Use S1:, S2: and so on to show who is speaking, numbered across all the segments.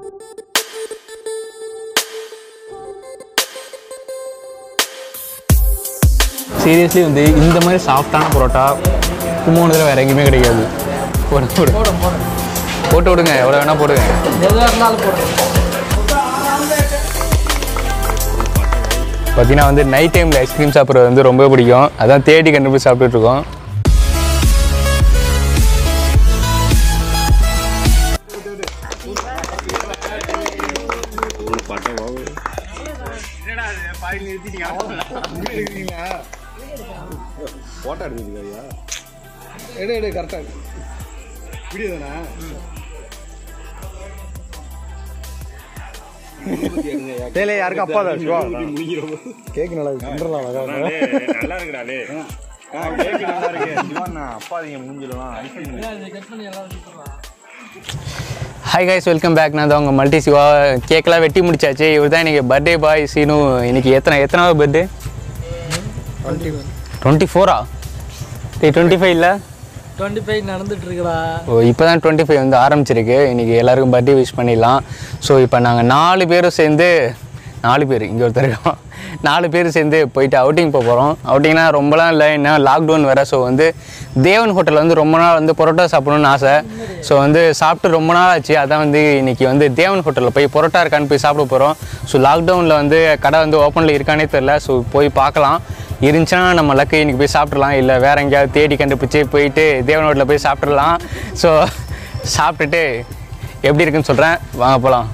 S1: Seriously வந்து இந்த மாதிரி சாஃப்டான பரோட்டா கும்போணத்தில் வேறு எங்கேயுமே கிடைக்காது போடு போடு போட்டு விடுங்க எவ்வளோ வேணால் போடுங்க
S2: எதுவாக இருந்தாலும் போடுங்க
S1: பார்த்தீங்கன்னா வந்து நைட் டைமில் ஐஸ்கிரீம் சாப்பிட்றது வந்து ரொம்ப பிடிக்கும் அதான் தேடி கண்டுபிடிச்சு சாப்பிட்டுட்டு இருக்கோம்
S3: எடு எடு கரெக்டாக வீடியோ தானே
S4: டேலே யாருக்கு அப்பா தான் சிவா
S3: கேக் நல்லா கிண்டலாம்
S4: நல்லா இருக்குடாலே நல்லா இருக்கு சிவா அப்பா நீங்க மூஞ்சிலாம்
S2: கட் பண்ணி எல்லாரும் கொடுத்துடலாம்
S1: ஹாய் கைஸ் வெல்கம் பேக் நான் தான் உங்கள் மல்டி சிவா கேக்கெலாம் வெட்டி முடிச்சாச்சு இவர் தான் இன்றைக்கி பர்த்டே பாய் சீனு இன்னைக்கு எத்தனை எத்தனாவது பர்த்டே டுவெண்ட்டி ஃபோரா டுவெண்ட்டி ஃபைவ் இல்லை
S2: டுவெண்ட்டி ஃபைவ் நடந்துட்டு இருக்குடா
S1: ஓ இப்போ தான் டுவெண்ட்டி ஃபைவ் வந்து ஆரம்பிச்சிருக்கு இன்றைக்கி எல்லாருக்கும் பர்த்டே விஷ் பண்ணிடலாம் ஸோ இப்போ நாங்கள் நாலு பேரும் சேர்ந்து நாலு பேர் இங்கே ஒருத்தர் இருக்கோம் நாலு பேர் சேர்ந்து போயிட்டு அவுட்டிங் போக போகிறோம் அவுட்டிங்னா ரொம்பலாம் இல்லை என்ன லாக்டவுன் வேறு ஸோ வந்து தேவன் ஹோட்டலில் வந்து ரொம்ப நாள் வந்து பரோட்டா சாப்பிடணும்னு ஆசை ஸோ வந்து சாப்பிட்டு ரொம்ப நாள் ஆச்சு அதான் வந்து இன்றைக்கி வந்து தேவன் ஹோட்டலில் போய் பரோட்டா இருக்கான்னு போய் சாப்பிட போகிறோம் ஸோ லாக்டவுனில் வந்து கடை வந்து ஓப்பனில் இருக்கானே தெரில ஸோ போய் பார்க்கலாம் இருந்துச்சுன்னா நம்ம லக்கு இன்னைக்கு போய் சாப்பிட்றலாம் இல்லை வேற எங்கேயாவது தேடி கண்டுபிடிச்சி போயிட்டு தேவன் ஹோட்டலில் போய் சாப்பிட்றலாம் ஸோ சாப்பிட்டுட்டு எப்படி இருக்குன்னு சொல்கிறேன் வாங்க போகலாம்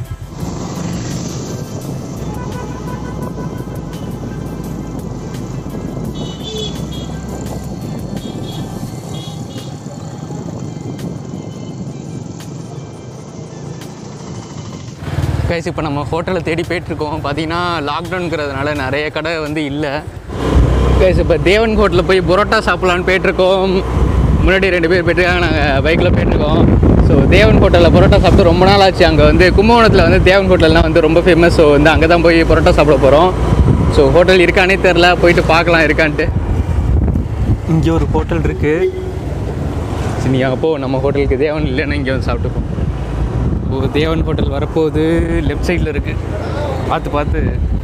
S1: கைஸ் இப்போ நம்ம ஹோட்டலில் தேடி போயிட்டுருக்கோம் பார்த்தீங்கன்னா லாக்டவுனுங்கிறதுனால நிறைய கடை வந்து இல்லை கைஸ் இப்போ தேவன் ஹோட்டலில் போய் பரோட்டா சாப்பிட்லான்னு போயிட்டுருக்கோம் முன்னாடி ரெண்டு பேர் போயிட்டுருக்காங்க நாங்கள் பைக்கில் போயிட்டுருக்கோம் ஸோ தேவன் ஹோட்டலில் பரோட்டா சாப்பிட்டு ரொம்ப நாள் ஆச்சு அங்கே வந்து கும்பகோணத்தில் வந்து தேவன் ஹோட்டல்லாம் வந்து ரொம்ப ஃபேமஸ் ஸோ வந்து அங்கே தான் போய் பரோட்டா சாப்பிட போகிறோம் ஸோ ஹோட்டல் இருக்கானே தெரில போயிட்டு பார்க்கலாம் இருக்கான்ட்டு இங்கே ஒரு ஹோட்டல் இருக்குது சரி நீ அங்கே போ நம்ம ஹோட்டலுக்கு தேவன் இல்லைன்னா இங்கே வந்து சாப்பிட்டுப்போம் ஓ தேவன் ஹோட்டல் வரப்போகுது லெஃப்ட் சைடில் இருக்குது பார்த்து பார்த்து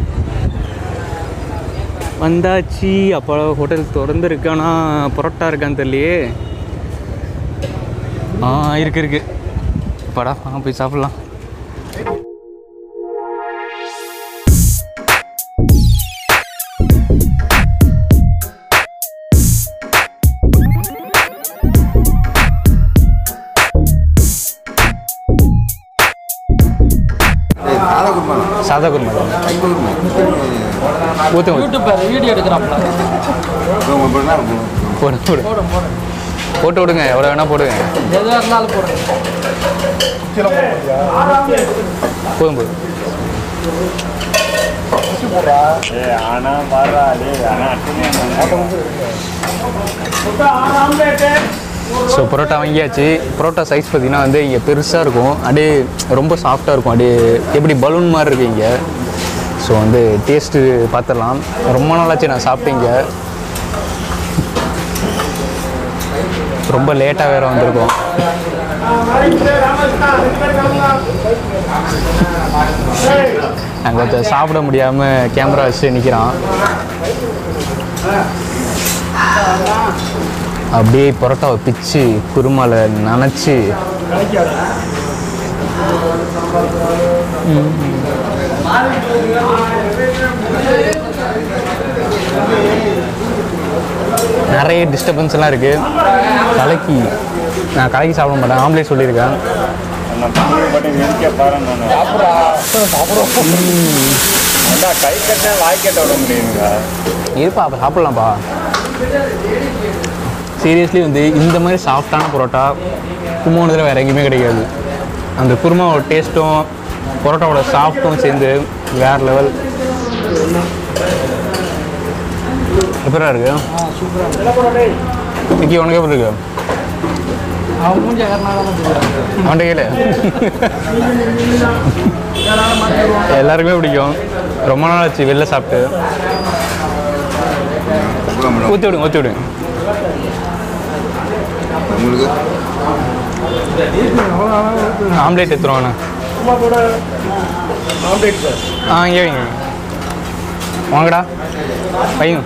S1: வந்தாச்சு அப்போ ஹோட்டல் திறந்துருக்கு ஆனால் பரோட்டா இருக்கான்னு தெரியலையே ஆ இருக்கு இருக்கு படா வாங்க போய் சாப்பிட்லாம் சாதா குருமா ஊற்று
S2: யூடியூப்பர் வீடியோ எடுக்கிறாப்ல
S1: போடு போடு
S2: போடும் போடும்
S1: போட்டு விடுங்க எவ்வளோ வேணால் போடுங்க
S2: எதுவாக இருந்தாலும் போடுங்க
S1: போதும் போதும்
S4: ஏ ஆனா வர்றா டே ஆனா
S1: ஸோ பரோட்டா வாங்கியாச்சு பரோட்டா சைஸ் பார்த்தீங்கன்னா வந்து இங்கே பெருசாக இருக்கும் அப்படியே ரொம்ப சாஃப்டாக இருக்கும் அப்படியே எப்படி பலூன் மாதிரி இருக்கு இங்கே ஸோ வந்து டேஸ்ட்டு பார்த்துடலாம் ரொம்ப நாளாச்சு நான் சாப்பிட்டீங்க ரொம்ப லேட்டாக வேறு வந்திருக்கோம் நாங்கள் கொஞ்சம் சாப்பிட முடியாமல் கேமரா வச்சு நிற்கிறான் அப்படியே பரோட்டாவை பிச்சு குருமால நனைச்சி நிறைய டிஸ்டர்பன்ஸ் எல்லாம் இருக்கு கலக்கி நான் கலக்கி சாப்பிட மாட்டேன் ஆம்லேட் சொல்லியிருக்கேன்
S4: நான் தமிழ் பட்டு வெடிக்க பாரு நான் அண்டா கை கட்ட வாய் கட்ட விட முடியுங்க
S1: இருப்பா அப்போ சாப்பிட்லாம்ப்பா சீரியஸ்லி வந்து இந்த மாதிரி சாஃப்டான பரோட்டா கும்போணத்தில் வேறு எங்கேயுமே கிடைக்காது அந்த குருமாவோட டேஸ்ட்டும் பரோட்டாவோட சாஃப்ட்டும் சேர்ந்து வேறு லெவல் எப்படா இருக்கு விக்கி உனக்கு எப்படி இருக்கு
S2: அவன் மூஞ்சி கர்நாடகா தான் சொல்லுவாங்க
S1: அவன்கிட்ட கேளு எல்லாருக்குமே பிடிக்கும் ரொம்ப நாள் ஆச்சு வெளில சாப்பிட்டு ஊற்றி விடுங்க ஊற்றி விடுங்க
S3: உங்களுக்கு
S1: ஆம்லேட் எடுத்துருவாண்ணா
S3: குருமா கூட ஆம்லேட் சார்
S1: ஆ இங்கே வைங்க வாங்கடா வைங்க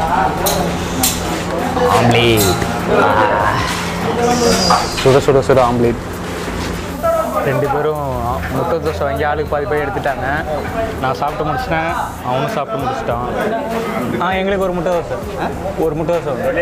S1: ஆம்லேட் சுட சுட சுட ஆம்லேட் ரெண்டு பேரும் முட்டை தோசை வாங்கி ஆளுக்கு பாதி போய் எடுத்துட்டாங்க நான் சாப்பிட்டு முடிச்சிட்டேன் அவனும் சாப்பிட்டு முடிச்சிட்டான் ஆ எங்களுக்கு ஒரு முட்டை தோசை ஒரு முட்டை தோசை வந்து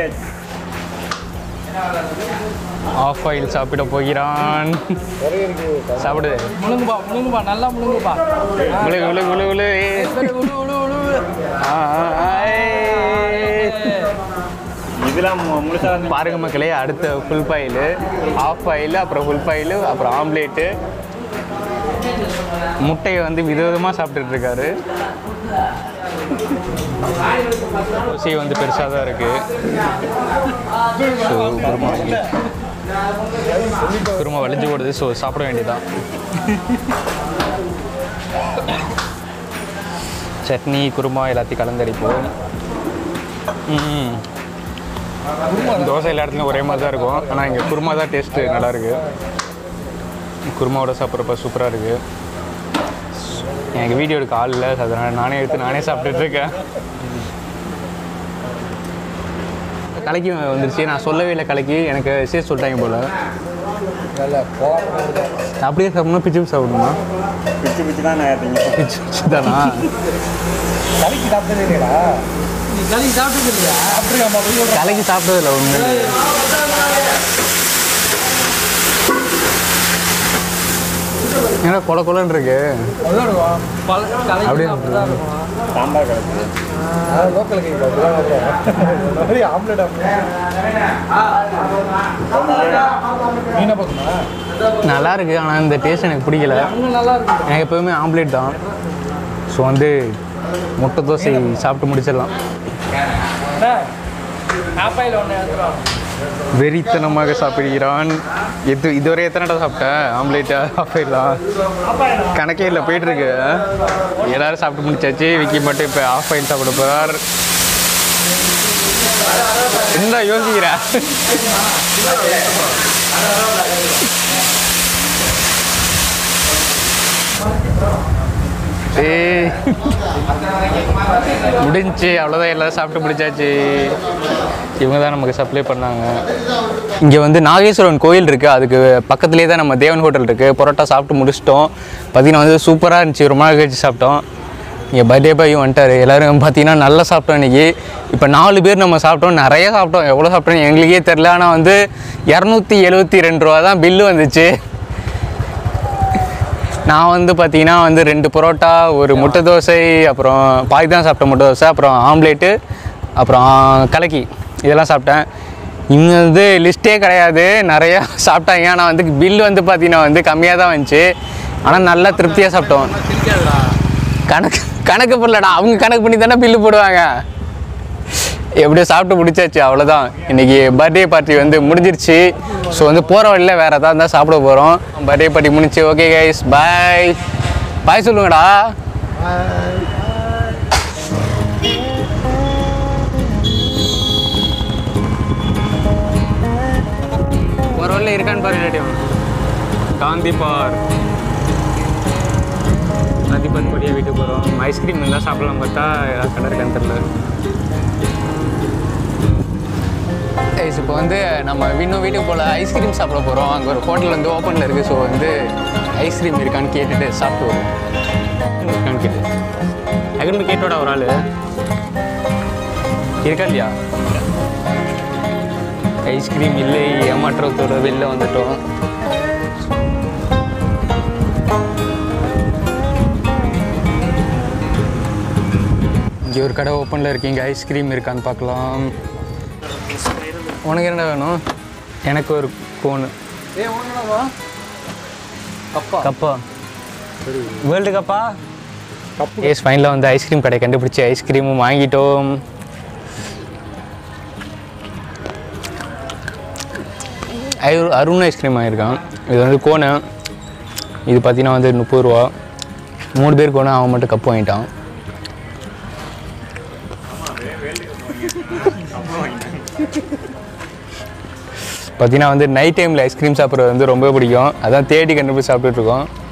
S1: ஆஃப் ஆயில் சாப்பிட போகிறான் சாப்பிடு
S2: முழுங்குப்பா முழுங்குப்பா நல்லா முழுங்குப்பா
S1: உழு உழு உழு உழு
S2: உழு, உழு, உழு, உழு.
S1: ஆ, ஆ, ஏய்.
S4: இதெல்லாம் மு- முழுசா வந்து
S1: பாருங்க மக்களே அடுத்த ஃபுல் பாயில் ஆஃப் பாயில் அப்புறம் ஃபுல் பாயில் அப்புறம் ஆம்லேட்டு முட்டையை வந்து விதவிதமாக சாப்பிட்டுட்டு இருக்காரு ருசி வந்து பெருசாக தான் இருக்கு ஸோ குருமா வலி- குருமா வலிஞ்சு போடுது ஸோ சாப்பிட வேண்டியதான் சட்னி குருமா எல்லாத்தையும் கலந்தடிப்போம் ம் தோசை எல்லா இடத்துலையும் ஒரே மாதிரி தான் இருக்கும் ஆனால் இங்கே குருமா தான் டேஸ்ட்டு நல்லா இருக்கு குருமாவோட சாப்பிட்றப்ப சூப்பராக இருக்கு எனக்கு வீடியோ எடுக்க ஆள் இல்லை அதனால் நானே எடுத்து நானே சாப்பிட்டுட்டு இருக்கேன் கலக்கி வந்துருச்சு நான் சொல்லவே இல்லை கலக்கி எனக்கு சேர்த்து சொல்லிட்டாங்க போல் அப்படியே சாப்பிடணும் பிச்சு பிச்சு சாப்பிடணுமா
S4: பிச்சு பிச்சு தான் நான் திங்க
S1: பிச்சு பிச்சு தானா
S3: கறிக்கு சாப்பிட்டதே இல்லையா
S2: நீ களி சாப்பிட்டுக்கிறியா
S3: அப்படியாம்மா போய்
S1: கலக்கி சாப்பிட்டதில்ல ஒன்று ஏன்னா கொல கொலன்னு இருக்கு
S2: பல களி
S1: அப்படியே
S2: அப்படிதான் இருக்கும்
S4: சாம்பார் கிடக்கு
S3: லோக்கல் கேக் அப்படியே ஆம்லேட் மீனை பார்க்கணுமா
S1: நல்லா இருக்கு ஆனால் இந்த டேஸ்ட் எனக்கு பிடிக்கல
S2: இன்னும் நல்லா இருக்கும்
S1: எனக்கு எப்பவுமே ஆம்லேட் தான் ஸோ வந்து முட்டை தோசை சாப்பிட்டு முடிச்சிடலாம்
S2: ஆப்பாயில் ஒன்று எடுத்துருவாங்க
S1: வெறித்தனமாக சாப்பிடுகிறான் எது இதுவரை எத்தனைடா சாப்பிட்டேன் ஆம்லேட்டா ஆஃப் கணக்கே இல்லை போயிட்டு இருக்கு எல்லாரும் சாப்பிட்டு முடிச்சாச்சு விக்கி மட்டும் இப்போ ஆஃப் ஆயில் சாப்பிட போறார் என்ன யோசிக்கிற ஏய். முடிஞ்சுச்சு அவ்வளோதான் எல்லாரும் சாப்பிட்டு முடிச்சாச்சு இவங்க தான் நமக்கு சப்ளை பண்ணாங்க இங்கே வந்து நாகேஸ்வரன் கோயில் இருக்குது அதுக்கு பக்கத்துலேயே தான் நம்ம தேவன் ஹோட்டல் இருக்குது பரோட்டா சாப்பிட்டு முடிச்சிட்டோம் பார்த்தீங்கன்னா வந்து சூப்பராக இருந்துச்சு ரொம்ப நாள் கழிச்சு சாப்பிட்டோம் இங்கே பர்த்டே பாயும் வந்துட்டார் எல்லோரும் பார்த்தீங்கன்னா நல்லா சாப்பிட்டோம் இன்றைக்கி இப்போ நாலு பேர் நம்ம சாப்பிட்டோம் நிறைய சாப்பிட்டோம் எவ்வளோ சாப்பிட்டோம் எங்களுக்கே தெரில ஆனால் வந்து இரநூத்தி எழுபத்தி ரெண்டு ரூபா தான் பில்லு வந்துச்சு நான் வந்து பார்த்தீங்கன்னா வந்து ரெண்டு பரோட்டா ஒரு முட்டை தோசை அப்புறம் பாதி தான் சாப்பிட்டேன் முட்டை தோசை அப்புறம் ஆம்லேட்டு அப்புறம் கலக்கி இதெல்லாம் சாப்பிட்டேன் இங்கே வந்து லிஸ்ட்டே கிடையாது நிறையா சாப்பிட்டாங்க ஆனால் வந்து பில்லு வந்து பார்த்தீங்கன்னா வந்து கம்மியாக தான் வந்துச்சு ஆனால் நல்லா திருப்தியாக சாப்பிட்டோம் கணக்கு கணக்கு பண்ணலடா அவங்க கணக்கு பண்ணி தானே பில்லு போடுவாங்க எப்படியோ சாப்பிட்டு முடிச்சாச்சு அவ்வளோதான் இன்றைக்கி பர்த்டே பார்ட்டி வந்து முடிஞ்சிருச்சு ஸோ வந்து போகிற வழியில் வேறு எதாவது இருந்தால் சாப்பிட போகிறோம் பர்த்டே பார்ட்டி முடிஞ்சு ஓகே கைஸ் பாய் பாய் சொல்லுங்கடா போகிற வழியில் இருக்கான்னு பாரு இல்லாட்டியும் காந்தி பார்க் காந்தி பார்க் வழியாக வீட்டுக்கு போகிறோம் ஐஸ்கிரீம் இருந்தால் சாப்பிடலாம் பார்த்தா ஏதாவது கடை இருக்கான்னு தெரில கைஸ் இப்போ வந்து நம்ம இன்னும் வீட்டுக்கு போல் ஐஸ்கிரீம் சாப்பிட போகிறோம் அங்கே ஒரு ஹோட்டல் வந்து ஓப்பனில் இருக்குது ஸோ வந்து ஐஸ்கிரீம் இருக்கான்னு கேட்டுட்டு சாப்பிட்டு வருவோம் இருக்கான்னு கேட்டு அங்கே கேட்டோட ஒரு ஆள் இருக்கா இல்லையா ஐஸ்கிரீம் இல்லை ஏமாற்றத்தோட வெளில வந்துட்டோம் இங்கே ஒரு கடை ஓப்பனில் இருக்கீங்க ஐஸ்கிரீம் இருக்கான்னு பார்க்கலாம் உனக்கு என்ன வேணும் எனக்கு ஒரு கோனு
S2: ஏ ஒன்றுவா அப்பா
S1: கப்பா வேர்ல்டு கப்பா ஏஸ் ஃபைனில் வந்து ஐஸ்கிரீம் கடை கண்டுபிடிச்சி ஐஸ்கிரீமும் வாங்கிட்டோம் ஐ- அருண் ஐஸ்கிரீம் வாங்கியிருக்கான் இது வந்து கோனு இது பார்த்தீங்கன்னா வந்து முப்பது ரூபா மூணு பேர் கோனு அவன் மட்டும் கப்பு வாங்கிட்டான் பார்த்தீங்கன்னா வந்து நைட் டைமில் ஐஸ்கிரீம் சாப்பிட்றது வந்து ரொம்ப பிடிக்கும் அதான் தேடி கண்டுபிடிச்சி சாப்பிட்டுட்டு இருக்கோம்